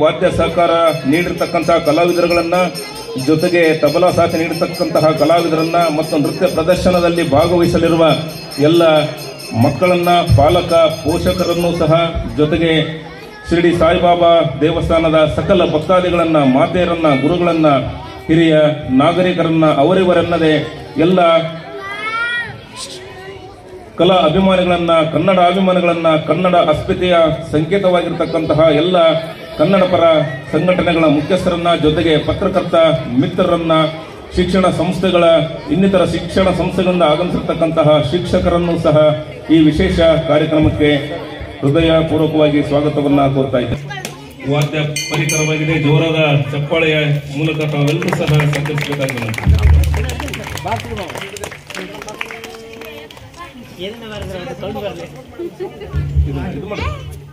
ವಾದ್ಯ ಸಹಕಾರ ನೀಡಿರ್ತಕ್ಕಂತಹ ಕಲಾವಿದರುಗಳನ್ನ ಜೊತೆಗೆ ತಬಲಾ ಸಾಥ್ ನೀಡತಕ್ಕಂತಹ ಕಲಾವಿದರನ್ನ ಮತ್ತು ನೃತ್ಯ ಪ್ರದರ್ಶನದಲ್ಲಿ ಭಾಗವಹಿಸಲಿರುವ ಎಲ್ಲ ಮಕ್ಕಳನ್ನ ಪಾಲಕ ಪೋಷಕರನ್ನು ಸಹ ಜೊತೆಗೆ ಶಿರಡಿ ಸಾಯಿಬಾಬಾ ದೇವಸ್ಥಾನದ ಸಕಲ ಭಕ್ತಾದಿಗಳನ್ನ ಮಾತೆಯರನ್ನ ಗುರುಗಳನ್ನ ಹಿರಿಯ ನಾಗರಿಕರನ್ನ ಅವರಿವರೆನ್ನದೆ ಎಲ್ಲ ಕಲಾ ಅಭಿಮಾನಿಗಳನ್ನ ಕನ್ನಡ ಅಭಿಮಾನಿಗಳನ್ನ ಕನ್ನಡ ಅಸ್ಮಿತೆಯ ಸಂಕೇತವಾಗಿರ್ತಕ್ಕಂತಹ ಎಲ್ಲ ಕನ್ನಡ ಪರ ಸಂಘಟನೆಗಳ ಮುಖ್ಯಸ್ಥರನ್ನ ಜೊತೆಗೆ ಪತ್ರಕರ್ತ ಮಿತ್ರರನ್ನ ಶಿಕ್ಷಣ ಸಂಸ್ಥೆಗಳ ಇನ್ನಿತರ ಶಿಕ್ಷಣ ಸಂಸ್ಥೆಗಳಿಂದ ಆಗಮಿಸಿರ್ತಕ್ಕಂತಹ ಶಿಕ್ಷಕರನ್ನು ಸಹ ಈ ವಿಶೇಷ ಕಾರ್ಯಕ್ರಮಕ್ಕೆ ಹೃದಯ ಪೂರ್ವಕವಾಗಿ ಸ್ವಾಗತವನ್ನ ಕೋರ್ತಾ ಇದ್ದೇನೆ ವಾದ್ಯ ಪರಿಕರವಾಗಿದೆ ಜೋರಾದ ಚಪ್ಪಾಳೆಯ ಮೂಲಕ ತಾವೆಲ್ಲರೂ ಸಹ ಸಹಕರಿಸಬೇಕಾಗಿದೆ ಏನೇನು ಬರೆದ್ರೆ ಅದು ತೊಗೊಂಡು ಬರಲಿ ಇದು ಇದು ಮಾಡಿ.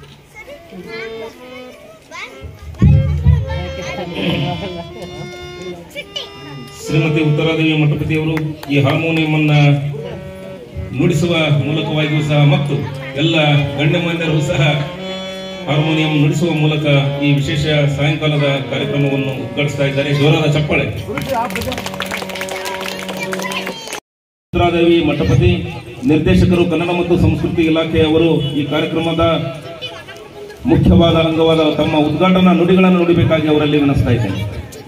ಶ್ರೀಮತಿ ಉತ್ತರಾದೇವಿ ಮಠಪತಿಯವರು ಈ ಹಾರ್ಮೋನಿಯಂ ಅನ್ನ ನುಡಿಸುವ ಮೂಲಕವಾಗಿಯೂ ಸಹ ಮತ್ತು ಎಲ್ಲ ಗಣ್ಯಮಾನ್ಯರು ಸಹ ಹಾರ್ಮೋನಿಯಂ ನುಡಿಸುವ ಮೂಲಕ ಈ ವಿಶೇಷ ಸಾಯಂಕಾಲದ ಕಾರ್ಯಕ್ರಮವನ್ನು ಉದ್ಘಾಟಿಸ್ತಾ ಇದ್ದಾರೆ ಜೋರಾದ ಚಪ್ಪಾಳೆ ಉತ್ತರಾದೇವಿ ಮಠಪತಿ ನಿರ್ದೇಶಕರು ಕನ್ನಡ ಮತ್ತು ಸಂಸ್ಕೃತಿ ಇಲಾಖೆಯವರು ಈ ಕಾರ್ಯಕ್ರಮದ ಮುಖ್ಯವಾದ ಅಂಗವಾದ ತಮ್ಮ ಉದ್ಘಾಟನಾ ನುಡಿಗಳನ್ನು ನುಡಿಬೇಕಾಗಿ ಅವರಲ್ಲಿ ವಿನಸ್ತಾ ಇದ್ದೇನೆ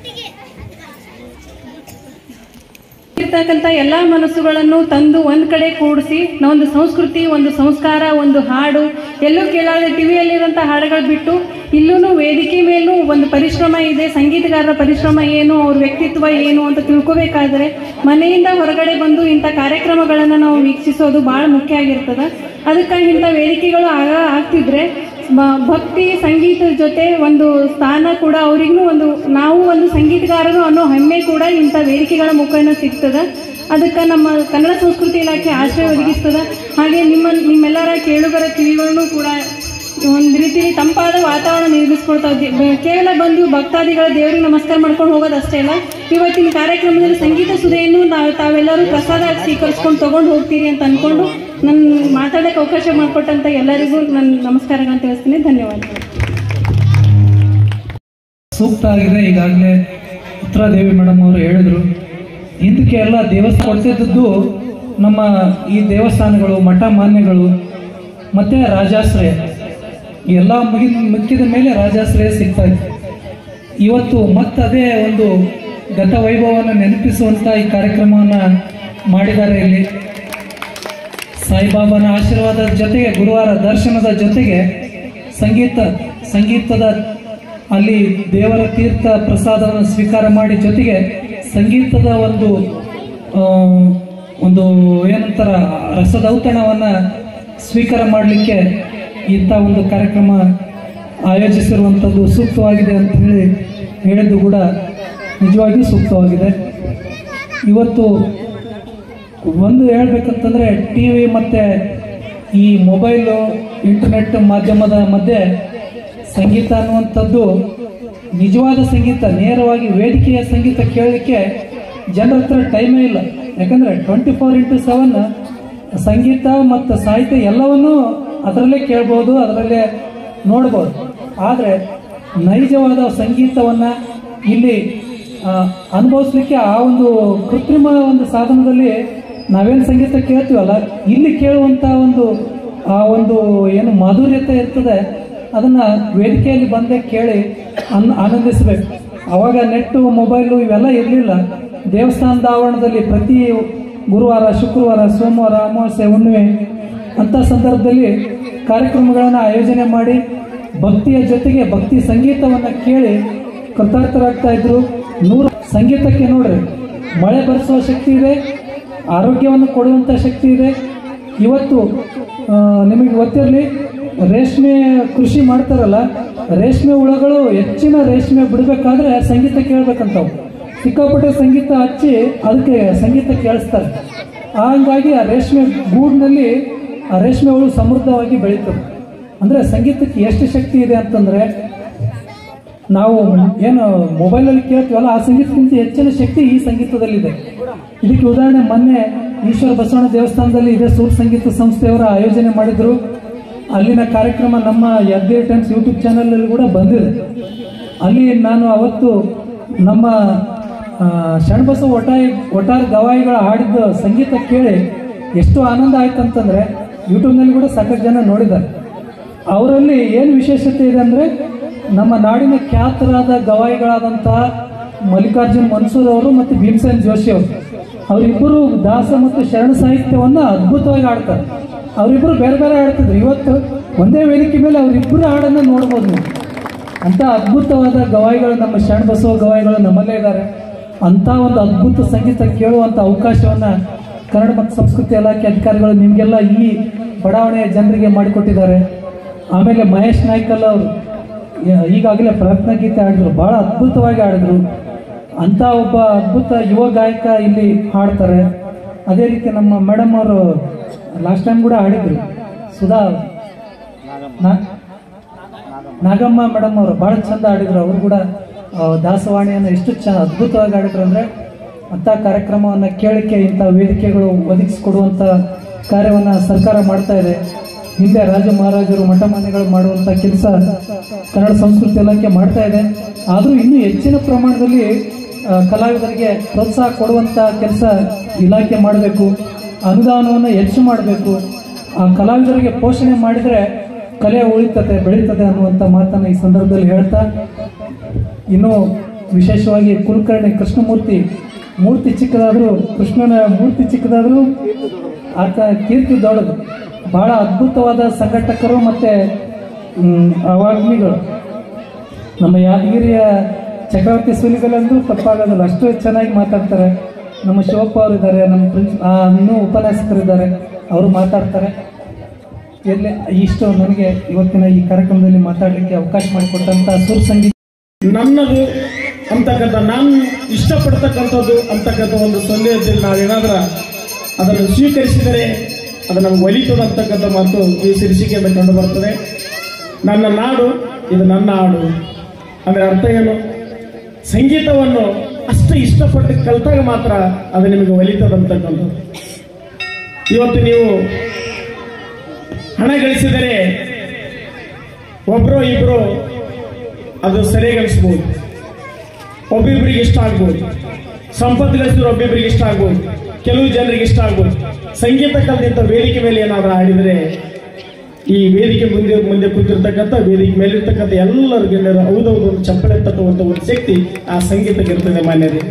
ಇರ್ತಕ್ಕಂಥ ಎಲ್ಲಾ ಮನಸ್ಸುಗಳನ್ನು ತಂದು ಒಂದ್ ಕಡೆ ಕೂಡಿಸಿ ಒಂದು ಸಂಸ್ಕೃತಿ ಒಂದು ಸಂಸ್ಕಾರ ಒಂದು ಹಾಡು ಎಲ್ಲೂ ಕೇಳಾದ ಟಿವಿಯಲ್ಲಿರುವಂತಹ ಹಾಡುಗಳು ಬಿಟ್ಟು ಇಲ್ಲೂ ವೇದಿಕೆ ಮೇಲೂ ಒಂದು ಪರಿಶ್ರಮ ಇದೆ ಸಂಗೀತಗಾರರ ಪರಿಶ್ರಮ ಏನು ಅವ್ರ ವ್ಯಕ್ತಿತ್ವ ಏನು ಅಂತ ತಿಳ್ಕೋಬೇಕಾದ್ರೆ ಮನೆಯಿಂದ ಹೊರಗಡೆ ಬಂದು ಇಂಥ ಕಾರ್ಯಕ್ರಮಗಳನ್ನು ನಾವು ವೀಕ್ಷಿಸೋದು ಬಹಳ ಮುಖ್ಯ ಆಗಿರ್ತದೆ ಅದಕ್ಕಾಗಿ ಇಂಥ ವೇದಿಕೆಗಳು ಆಗ ಆಗ್ತಿದ್ರೆ ಬ- ಭಕ್ತಿ ಸಂಗೀತದ ಜೊತೆ ಒಂದು ಸ್ಥಾನ ಕೂಡ ಅವರಿಗೂ ಒಂದು ನಾವು ಒಂದು ಸಂಗೀತಗಾರರು ಅನ್ನೋ ಹೆಮ್ಮೆ ಕೂಡ ಇಂಥ ವೇದಿಕೆಗಳ ಮುಖಾಂತರ ಸಿಗ್ತದ ಅದಕ್ಕೆ ನಮ್ಮ ಕನ್ನಡ ಸಂಸ್ಕೃತಿ ಇಲಾಖೆ ಆಶ್ರಯ ಒದಗಿಸ್ತದ ಹಾಗೆ ನಿಮ್ಮ ನಿಮ್ಮೆಲ್ಲರ ಕೇಳುಗರ ಕಿವಿಗಳನ್ನು ಕೂಡ ಒಂದು ರೀತಿಯಲ್ಲಿ ತಂಪಾದ ವಾತಾವರಣ ನಿರ್ಮಿಸ್ಕೊಳ್ತಾ ಇದ್ದೆ- ಬ- ಕೇವಲ ಬಂದು ಭಕ್ತಾದಿಗಳ ದೇವರಿಗೆ ನಮಸ್ಕಾರ ಮಾಡ್ಕೊಂಡು ಹೋಗೋದು ಅಷ್ಟೇ ಅಲ್ಲ ಇವತ್ತಿನ ಕಾರ್ಯಕ್ರಮದಲ್ಲಿ ಸಂಗೀತ ಸುಧೆಯನ್ನು ನಾವು ತಾವೆಲ್ಲರೂ ಪ್ರಸಾದ ಸ್ವೀಕರಿಸ್ಕೊಂಡು ತಗೊಂಡು ಹೋಗ್ತೀರಿ ಅಂತ ಅನ್ಕೊಂಡು ನನ್ನ ಮಾತಾಡಕ್ಕೆ ಅವಕಾಶ ಮಾಡಿಕೊಟ್ಟಂತ ಎಲ್ಲರಿಗೂ ನನ್ನ ನಮಸ್ಕಾರಗಳನ್ನು ತಿಳಿಸ್ತೀನಿ ಧನ್ಯವಾದಗಳು ಸೂಕ್ತ ಆಗಿದೆ ಈಗಾಗಲೇ ಉತ್ತರಾದೇವಿ ಮೇಡಮ್ ಅವರು ಹೇಳಿದ್ರು ಹಿಂದಕ್ಕೆ ಎಲ್ಲ ದೇವಸ್ಥಾನ ಕೊಡ್ತಿದ್ದದ್ದು ನಮ್ಮ ಈ ದೇವಸ್ಥಾನಗಳು ಮಠ ಮಾನ್ಯಗಳು ಮತ್ತೆ ರಾಜಾಶ್ರಯ ಈ ಎಲ್ಲ ಮುಗಿ ಮುಕ್ಕಿದ ಮೇಲೆ ರಾಜಾಶ್ರಯ ಸಿಗ್ತಾ ಇತ್ತು ಇವತ್ತು ಮತ್ತೆ ಅದೇ ಒಂದು ಗತ ವೈಭವವನ್ನು ನೆನಪಿಸುವಂತ ಈ ಕಾರ್ಯಕ್ರಮವನ್ನು ಮಾಡಿದ್ದಾರೆ ಇಲ್ಲಿ ಸಾಯಿಬಾಬಾನ ಆಶೀರ್ವಾದದ ಜೊತೆಗೆ ಗುರುವಾರ ದರ್ಶನದ ಜೊತೆಗೆ ಸಂಗೀತ ಸಂಗೀತದ ಅಲ್ಲಿ ದೇವರ ತೀರ್ಥ ಪ್ರಸಾದವನ್ನು ಸ್ವೀಕಾರ ಮಾಡಿ ಜೊತೆಗೆ ಸಂಗೀತದ ಒಂದು ಆ, ಒಂದು ಏನಂತಾರ ರಸದೌತಣವನ್ನ ಸ್ವೀಕಾರ ಮಾಡಲಿಕ್ಕೆ ಇಂಥ ಒಂದು ಕಾರ್ಯಕ್ರಮ ಆಯೋಜಿಸಿರುವಂಥದ್ದು ಸೂಕ್ತವಾಗಿದೆ ಅಂತ ಹೇಳಿ ಹೇಳಿದ್ದು ಕೂಡ ನಿಜವಾಗಿಯೂ ಸೂಕ್ತವಾಗಿದೆ ಇವತ್ತು ಒಂದು ಹೇಳ್ಬೇಕಂತಂದ್ರೆ ಟಿ ವಿ ಮತ್ತು ಈ ಮೊಬೈಲು ಇಂಟರ್ನೆಟ್ ಮಾಧ್ಯಮದ ಮಧ್ಯೆ ಸಂಗೀತ ಅನ್ನುವಂಥದ್ದು ನಿಜವಾದ ಸಂಗೀತ ನೇರವಾಗಿ ವೇದಿಕೆಯ ಸಂಗೀತ ಕೇಳಲಿಕ್ಕೆ ಜನರ ಹತ್ರ ಟೈಮೇ ಇಲ್ಲ ಯಾಕಂದ್ರೆ ಟ್ವೆಂಟಿ ಫೋರ್ ಇಂಟು ಸೆವೆನ್ ಸಂಗೀತ ಮತ್ತು ಸಾಹಿತ್ಯ ಎಲ್ಲವನ್ನೂ ಅದರಲ್ಲೇ ಕೇಳ್ಬೋದು ಅದರಲ್ಲೇ ನೋಡ್ಬೋದು ಆದರೆ ನೈಜವಾದ ಸಂಗೀತವನ್ನು ಇಲ್ಲಿ ಆ, ಅನುಭವಿಸ್ಲಿಕ್ಕೆ ಆ ಒಂದು ಕೃತ್ರಿಮ ಒಂದು ಸಾಧನದಲ್ಲಿ ನಾವೇನು ಸಂಗೀತ ಕೇಳ್ತೀವಲ್ಲ ಇಲ್ಲಿ ಕೇಳುವಂಥ ಒಂದು ಆ ಒಂದು ಏನು ಮಾಧುರ್ಯತೆ ಇರ್ತದೆ ಅದನ್ನ ವೇದಿಕೆಯಲ್ಲಿ ಬಂದೇ ಕೇಳಿ ಅನ್ ಆನಂದಿಸಬೇಕು ಅವಾಗ ನೆಟ್ಟು ಮೊಬೈಲು ಇವೆಲ್ಲ ಇರಲಿಲ್ಲ ದೇವಸ್ಥಾನದ ಆವರಣದಲ್ಲಿ ಪ್ರತಿ ಗುರುವಾರ ಶುಕ್ರವಾರ ಸೋಮವಾರ ಅಮಾವಾಸ್ಯೆ ಹುಣ್ಣಿಮೆ ಅಂಥ ಸಂದರ್ಭದಲ್ಲಿ ಕಾರ್ಯಕ್ರಮಗಳನ್ನು ಆಯೋಜನೆ ಮಾಡಿ ಭಕ್ತಿಯ ಜೊತೆಗೆ ಭಕ್ತಿ ಸಂಗೀತವನ್ನು ಕೇಳಿ ಕೃತಾರ್ಥರಾಗ್ತಾ ಇದ್ರು ನೂರು ಸಂಗೀತಕ್ಕೆ ನೋಡ್ರಿ ಮಳೆ ಬರೆಸುವ ಶಕ್ತಿ ಇದೆ ಆರೋಗ್ಯವನ್ನು ಕೊಡುವಂಥ ಶಕ್ತಿ ಇದೆ ಇವತ್ತು ಆ, ನಿಮಗೆ ಗೊತ್ತಿರಲಿ ರೇಷ್ಮೆ ಕೃಷಿ ಮಾಡ್ತಾರಲ್ಲ ರೇಷ್ಮೆ ಹುಳಗಳು ಹೆಚ್ಚಿನ ರೇಷ್ಮೆ ಬಿಡಬೇಕಾದ್ರೆ ಸಂಗೀತ ಕೇಳ್ಬೇಕಂತವು ಸಿಕ್ಕಾಪಟ್ಟೆ ಸಂಗೀತ ಹಚ್ಚಿ ಅದಕ್ಕೆ ಸಂಗೀತ ಕೇಳಿಸ್ತಾರೆ ಹಂಗಾಗಿ ಆ ರೇಷ್ಮೆ ಗೂಡಿನಲ್ಲಿ ಆ ರೇಷ್ಮೆ ಹುಳು ಸಮೃದ್ಧವಾಗಿ ಬೆಳೀತದೆ ಅಂದರೆ ಸಂಗೀತಕ್ಕೆ ಎಷ್ಟು ಶಕ್ತಿ ಇದೆ ಅಂತಂದರೆ ನಾವು ಏನು ಮೊಬೈಲಲ್ಲಿ ಕೇಳ್ತೀವಲ್ಲ ಆ ಸಂಗೀತಕ್ಕಿಂತ ಹೆಚ್ಚಿನ ಶಕ್ತಿ ಈ ಸಂಗೀತದಲ್ಲಿದೆ ಇದಕ್ಕೆ ಉದಾಹರಣೆ ಮೊನ್ನೆ ಈಶ್ವರ ಬಸವಣ್ಣ ದೇವಸ್ಥಾನದಲ್ಲಿ ಇದೇ ಸೂರ್ ಸಂಗೀತ ಸಂಸ್ಥೆಯವರ ಆಯೋಜನೆ ಮಾಡಿದ್ರು ಅಲ್ಲಿನ ಕಾರ್ಯಕ್ರಮ ನಮ್ಮ ಯದ್ದೇ ಟೈಮ್ಸ್ ಯೂಟ್ಯೂಬ್ ಚಾನಲಲ್ಲಿ ಕೂಡ ಬಂದಿದೆ ಅಲ್ಲಿ ನಾನು ಅವತ್ತು ನಮ್ಮ ಆ, ಶರಣಬಸವ ಒಟಾಯಿ ಒಟ್ಟಾರೆ ಗವಾಯಿಗಳ ಹಾಡಿದ ಸಂಗೀತ ಕೇಳಿ ಎಷ್ಟು ಆನಂದ ಆಯ್ತು ಅಂತಂದ್ರೆ ಯೂಟ್ಯೂಬ್ನಲ್ಲಿ ಕೂಡ ಸಾಕಷ್ಟು ಜನ ನೋಡಿದ್ದಾರೆ ಅವರಲ್ಲಿ ಏನು ವಿಶೇಷತೆ ಇದೆ ಅಂದರೆ ನಮ್ಮ ನಾಡಿನ ಖ್ಯಾತರಾದ ಗವಾಯಿಗಳಾದಂತಹ ಮಲ್ಲಿಕಾರ್ಜುನ್ ಮನ್ಸೂರ್ ಅವರು ಮತ್ತು ಭೀಮಸೇನ್ ಜೋಶಿ ಅವರು ಅವರಿಬ್ಬರು ದಾಸ ಮತ್ತು ಶರಣ ಸಾಹಿತ್ಯವನ್ನು ಅದ್ಭುತವಾಗಿ ಆಡ್ತಾರೆ ಅವರಿಬ್ಬರು ಬೇರೆ ಬೇರೆ ಆಡ್ತಿದ್ರು ಇವತ್ತು ಒಂದೇ ವೇದಿಕೆ ಮೇಲೆ ಅವರಿಬ್ಬರು ಹಾಡನ್ನು ನೋಡ್ಬೋದು ನೀವು ಅಂತ ಅದ್ಭುತವಾದ ಗವಾಯಿಗಳು ನಮ್ಮ ಶರಣ ಬಸವ ಗವಾಯಿಗಳು ನಮ್ಮಲ್ಲೇ ಇದ್ದಾರೆ ಅಂತ ಒಂದು ಅದ್ಭುತ ಸಂಗೀತ ಕೇಳುವಂಥ ಅವಕಾಶವನ್ನು ಕನ್ನಡ ಮತ್ತು ಸಂಸ್ಕೃತಿ ಇಲಾಖೆ ಅಧಿಕಾರಿಗಳು ನಿಮಗೆಲ್ಲ ಈ ಬಡಾವಣೆಯ ಜನರಿಗೆ ಮಾಡಿಕೊಟ್ಟಿದ್ದಾರೆ ಆಮೇಲೆ ಮಹೇಶ್ ನಾಯ್ಕಲ್ ಅವರು ಯ- ಈಗಾಗಲೇ ಪ್ರಯತ್ನ ಗೀತೆ ಆಡಿದ್ರು ಭಾಳ ಅದ್ಭುತವಾಗಿ ಆಡಿದ್ರು ಅಂತ ಒಬ್ಬ ಅದ್ಭುತ ಯುವ ಗಾಯಕ ಇಲ್ಲಿ ಹಾಡ್ತಾರೆ ಅದೇ ರೀತಿ ನಮ್ಮ ಮೇಡಮ್ ಅವರು ಲಾಸ್ಟ್ ಟೈಮ್ ಕೂಡ ಹಾಡಿದ್ರು ಸುಧಾ ನಾ- ನಾಗಮ್ಮ ಮೇಡಮ್ ಅವರು ಭಾಳ ಚಂದ ಆಡಿದ್ರು ಅವರು ಕೂಡ ಆ, ದಾಸವಾಣಿಯನ್ನು ಎಷ್ಟು ಚ ಅದ್ಭುತವಾಗಿ ಆಡಿದ್ರು ಅಂದರೆ ಅಂಥ ಕಾರ್ಯಕ್ರಮವನ್ನು ಕೇಳಲಿಕ್ಕೆ ಇಂಥ ವೇದಿಕೆಗಳು ಒದಗಿಸಿಕೊಡುವಂಥ ಕಾರ್ಯವನ್ನು ಸರ್ಕಾರ ಮಾಡ್ತಾ ಇದೆ ಹಿಂದೆ ರಾಜ ಮಹಾರಾಜರು ಮಠ ಮಾನ್ಯಗಳು ಮಾಡುವಂಥ ಕೆಲಸ ಕನ್ನಡ ಸಂಸ್ಕೃತಿ ಇಲಾಖೆ ಮಾಡ್ತಾ ಇದೆ ಆದರೂ ಇನ್ನೂ ಹೆಚ್ಚಿನ ಪ್ರಮಾಣದಲ್ಲಿ ಆ, ಕಲಾವಿದರಿಗೆ ಪ್ರೋತ್ಸಾಹ ಕೊಡುವಂಥ ಕೆಲಸ ಇಲಾಖೆ ಮಾಡಬೇಕು ಅನುದಾನವನ್ನು ಹೆಚ್ಚು ಮಾಡಬೇಕು ಆ ಕಲಾವಿದರಿಗೆ ಪೋಷಣೆ ಮಾಡಿದರೆ ಕಲೆ ಉಳಿತದೆ ಬೆಳೀತದೆ ಅನ್ನುವಂಥ ಮಾತನ್ನು ಈ ಸಂದರ್ಭದಲ್ಲಿ ಹೇಳ್ತಾ ಇನ್ನು ವಿಶೇಷವಾಗಿ ಕುಲಕರ್ಣಿ ಕೃಷ್ಣಮೂರ್ತಿ ಮೂರ್ತಿ ಚಿಕ್ಕದಾದರೂ ಕೃಷ್ಣನ ಮೂರ್ತಿ ಚಿಕ್ಕದಾದರೂ ಆತ ಕೀರ್ತಿ ದೊಡ್ಡದು ಬಹಳ ಅದ್ಭುತವಾದ ಸಂಘಟಕರು ಮತ್ತು ಅವಾಗ್ಮಿಗಳು ನಮ್ಮ ಯಾದಗಿರಿಯ ಚಕ್ರವರ್ತಿ ಸುಲಿಗಲಂದು ತಪ್ಪಾಗೋದಿಲ್ಲ ಅಷ್ಟು ಚೆನ್ನಾಗಿ ಮಾತಾಡ್ತಾರೆ ನಮ್ಮ ಶಿವಪ್ಪ ಅವರು ಇದ್ದಾರೆ ನಮ್ಮ ಪ್ರಿನ್ಸ್ ಆ, ಇನ್ನೂ ಉಪನ್ಯಾಸಕರಿದ್ದಾರೆ ಅವರು ಮಾತಾಡ್ತಾರೆ ಎಲ್ಲಿ ಇಷ್ಟು ನನಗೆ ಇವತ್ತಿನ ಈ ಕಾರ್ಯಕ್ರಮದಲ್ಲಿ ಮಾತಾಡಲಿಕ್ಕೆ ಅವಕಾಶ ಮಾಡಿಕೊಟ್ಟಂತ ಸುರ್ ಸಂಗೀತ ನನ್ನದು ಅಂತಕ್ಕಂಥ ನಾನು ಇಷ್ಟಪಡ್ತಕ್ಕಂಥದ್ದು ಅಂತಕ್ಕಂಥ ಒಂದು ಸಂದೇಶದಲ್ಲಿ ನಾವೇನಾದ್ರ ಅದನ್ನು ಸ್ವೀಕರಿಸಿದರೆ ಅದು ನಮ್ಗೆ ಒಲಿತದ ಅಂತಕ್ಕಂಥ ಮಾತು ಈ ಶೀರ್ಷಿಕೆಯಿಂದ ಕಂಡು ಬರ್ತದೆ ನನ್ನ ನಾಡು ಇದು ನನ್ನ ಹಾಡು ಅಂದರೆ ಅರ್ಥ ಏನು ಸಂಗೀತವನ್ನು ಅಷ್ಟು ಇಷ್ಟಪಟ್ಟು ಕಲ್ತಾಗ ಮಾತ್ರ ಅದು ನಿಮಗೆ ಒಲಿತದಂತಕ್ಕಂಥದ್ದು ಇವತ್ತು ನೀವು ಹಣ ಗಳಿಸಿದರೆ ಒಬ್ಬರು ಇಬ್ಬರು ಅದು ಸರಿಯಾಗಿ ಅನಿಸ್ಬೋದು ಒಬ್ಬಿಬ್ಬರಿಗೆ ಇಷ್ಟ ಆಗ್ಬೋದು ಸಂಪತ್ತು ಗಳಿಸಿದ್ರೆ ಒಬ್ಬಿಬ್ಬರಿಗೆ ಇಷ್ಟ ಆಗ್ಬೋದು ಕೆಲವು ಜನರಿಗೆ ಇಷ್ಟ ಆಗ್ಬೋದು ಸಂಗೀತ ಕಲಿತ ವೇದಿಕೆ ಮೇಲೆ ಏನಾದ್ರು ಆಡಿದರೆ ಈ ವೇದಿಕೆ ಮುಂದೆ ಮುಂದೆ ಕೂತಿರ್ತಕ್ಕಂಥ ವೇದಿಕೆ ಮೇಲಿರ್ತಕ್ಕಂಥ ಎಲ್ಲರಿಗೂ ಎಲ್ಲರೂ ಹೌದೌದು ಒಂದು ಚಪ್ಪಳೆ ತಟ್ಟುವಂಥ ಒಂದು ಶಕ್ತಿ ಆ ಸಂಗೀತಕ್ಕೆ ಇರ್ತದೆ ಮಾನ್ಯರೇ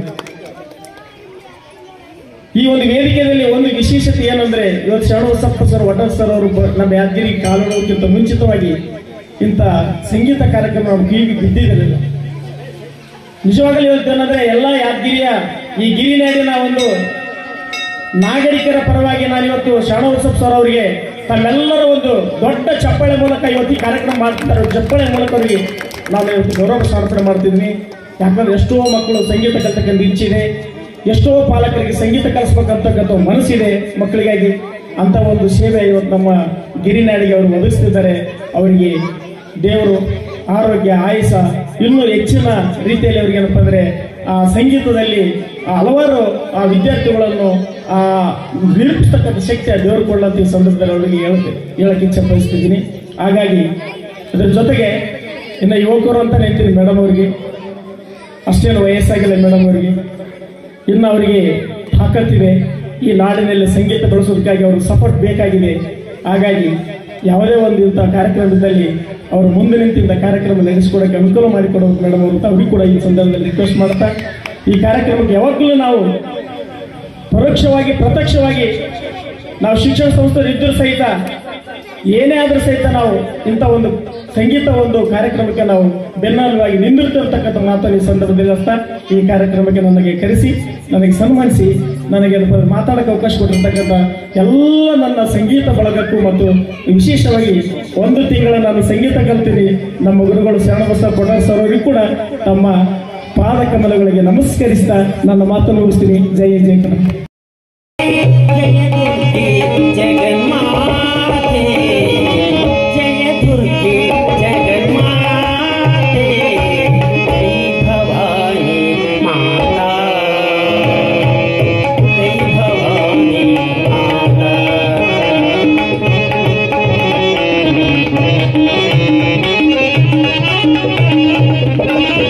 ಈ ಒಂದು ವೇದಿಕೆಯಲ್ಲಿ ಒಂದು ವಿಶೇಷತೆ ಏನಂದ್ರೆ ಇವತ್ತು ಶರಣಬಸಪ್ಪ ಸರ್ ವಟರ್ ಸರ್ ಅವರು ಬ- ನಮ್ಮ ಯಾದಗಿರಿ ಕಾಲೋಕ್ಕಿಂತ ಮುಂಚಿತವಾಗಿ ಇಂಥ ಸಂಗೀತ ಕಾರ್ಯಕ್ರಮ ನಮ್ಮ ಕಿವಿಗೆ ಬಿದ್ದಿರಲಿಲ್ಲ ನಿಜವಾಗಲೂ ಹೇಳ್ತೇನೆಂದ್ರೆ ಎಲ್ಲ ಯಾದಗಿರಿಯ ಈ ಗಿರಿನಾಡಿನ ಒಂದು ನಾಗರಿಕರ ಪರವಾಗಿ ನಾನು ಇವತ್ತು ಶರಣಬಸಪ್ಪ ಸರ್ ಅವರಿಗೆ ತಮ್ಮೆಲ್ಲರ ಒಂದು ದೊಡ್ಡ ಚಪ್ಪಳೆ ಮೂಲಕ ಇವತ್ತು ಈ ಕಾರ್ಯಕ್ರಮ ಮಾಡ್ತಿದ್ದಾರೆ ಚಪ್ಪಳೆ ಮೂಲಕ ಅವರಿಗೆ ನಾನು ಇವತ್ತು ಗೌರವ ಸಮರ್ಪಣೆ ಮಾಡ್ತಿದ್ದೀನಿ ಯಾಕಂದ್ರೆ ಎಷ್ಟೋ ಮಕ್ಕಳು ಸಂಗೀತ ಕಲ್ತಕ್ಕಂಥ ಇಚ್ಛಿದೆ ಎಷ್ಟೋ ಪಾಲಕರಿಗೆ ಸಂಗೀತ ಕಲಿಸ್ಬೇಕಂತಕ್ಕಂಥ ಮನಸ್ಸಿದೆ ಮಕ್ಕಳಿಗಾಗಿ ಅಂತ ಒಂದು ಸೇವೆ ಇವತ್ತು ನಮ್ಮ ಗಿರಿನಾಡಿಗೆ ಅವರು ಒದಗಿಸ್ತಿದ್ದಾರೆ ಅವರಿಗೆ ದೇವರು ಆರೋಗ್ಯ ಆಯುಸ ಇನ್ನೂ ಹೆಚ್ಚಿನ ರೀತಿಯಲ್ಲಿ ಅವರಿಗೆ ಏನಪ್ಪ ಅಂದ್ರೆ ಆ ಸಂಗೀತದಲ್ಲಿ ಆ ಹಲವಾರು ಆ ವಿದ್ಯಾರ್ಥಿಗಳನ್ನು ಆ ನಿರೂಪಿಸ್ತಕ್ಕಂಥ ಶಕ್ತಿ ಆ ದೇವರು ಕೊಡಲಂತ ಈ ಸಂದರ್ಭದಲ್ಲಿ ಅವರಿಗೆ ಹೇಳಕ್ಕೆ ಹೇಳಕ್ಕೆ ಇಚ್ಛೆ ಬಯಸ್ತಿದ್ದೀನಿ ಹಾಗಾಗಿ ಅದರ ಜೊತೆಗೆ ಇನ್ನು ಯುವಕರು ಅಂತ ಹೇಳ್ತೀನಿ ಮೇಡಮ್ ಅವರಿಗೆ ಅಷ್ಟೇನು ವಯಸ್ಸಾಗಿಲ್ಲ ಮೇಡಮ್ ಅವರಿಗೆ ಇನ್ನು ಅವರಿಗೆ ತಾಕತ್ತಿದೆ ಈ ನಾಡಿನಲ್ಲಿ ಸಂಗೀತ ಬೆಳೆಸೋದಕ್ಕಾಗಿ ಅವ್ರಿಗೆ ಸಪೋರ್ಟ್ ಬೇಕಾಗಿದೆ ಹಾಗಾಗಿ ಯಾವುದೇ ಒಂದು ಇಂಥ ಕಾರ್ಯಕ್ರಮದಲ್ಲಿ ಅವರು ಮುಂದೆ ನಿಂತಿದ್ದ ಕಾರ್ಯಕ್ರಮ ನಡೆಸಿಕೊಡಕ್ಕೆ ಅನುಕೂಲ ಮಾಡಿಕೊಡಬೇಕು ಮೇಡಮ್ ಅವರು ಅಂತ ಅವ್ರಿಗೆ ಕೂಡ ಈ ಸಂದರ್ಭದಲ್ಲಿ ರಿಕ್ವೆಸ್ಟ್ ಮಾಡ್ತಾ ಈ ಕಾರ್ಯಕ್ರಮಕ್ಕೆ ಯಾವಾಗಲೂ ನಾವು ಪರೋಕ್ಷವಾಗಿ ಪ್ರತ್ಯಕ್ಷವಾಗಿ ನಾವು ಶಿಕ್ಷಣ ಸಂಸ್ಥೆ ಇದ್ದರೂ ಸಹಿತ ಏನೇ ಆದರೂ ಸಹಿತ ನಾವು ಇಂಥ ಒಂದು ಸಂಗೀತ ಒಂದು ಕಾರ್ಯಕ್ರಮಕ್ಕೆ ನಾವು ಬೆನ್ನೆಲುವಾಗಿ ನಿಂದಿರ್ತಿರ್ತಕ್ಕಂಥ ಮಾತನ್ನು ಈ ಸಂದರ್ಭದಲ್ಲಿ ಹೇಳ್ತಾ ಈ ಕಾರ್ಯಕ್ರಮಕ್ಕೆ ನನಗೆ ಕರೆಸಿ ನನಗೆ ಸನ್ಮಾನಿಸಿ ನನಗೆ ಅದ್ರ ಮಾತಾಡಕ್ಕೆ ಅವಕಾಶ ಕೊಟ್ಟಿರ್ತಕ್ಕಂಥ ಎಲ್ಲ ನನ್ನ ಸಂಗೀತ ಬಳಗಕ್ಕೂ ಮತ್ತು ವಿಶೇಷವಾಗಿ ಒಂದು ತಿಂಗಳ ನಾನು ಸಂಗೀತ ಕಲ್ತೀನಿ ನಮ್ಮ ಗುರುಗಳು ಶರಣಬಸವ ಕೊಡಾರ್ ಸರ್ ಅವರಿಗೂ ಕೂಡ ತಮ್ಮ ಪಾದ ಕಮಲಗಳಿಗೆ ನಮಸ್ಕರಿಸ್ತಾ ನನ್ನ ಮಾತನ್ನು ಮುಗಿಸ್ತೀನಿ ಜೈ ಜೈ ಕನ್ನಡ ಜಯ ದುರ್ಗೆ ಜಗನ್ಮಾತೆ ಜಯ ದುರ್ಗೆ ಜಗನ್ಮಾತೆ ಜೈ ಭವಾನಿ ಮಾತಾ ಜೈ ಭವಾನಿ ಮಾತಾ ಿ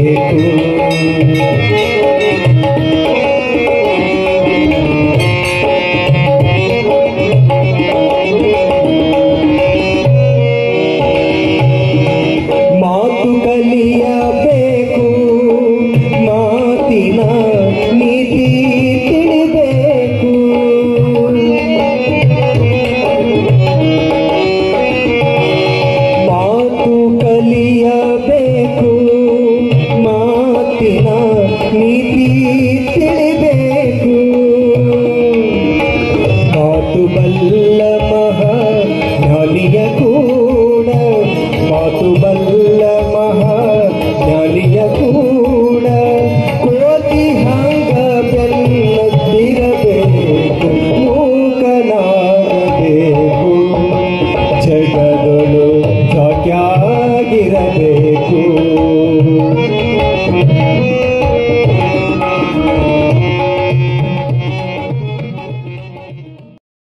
ಬೇಕು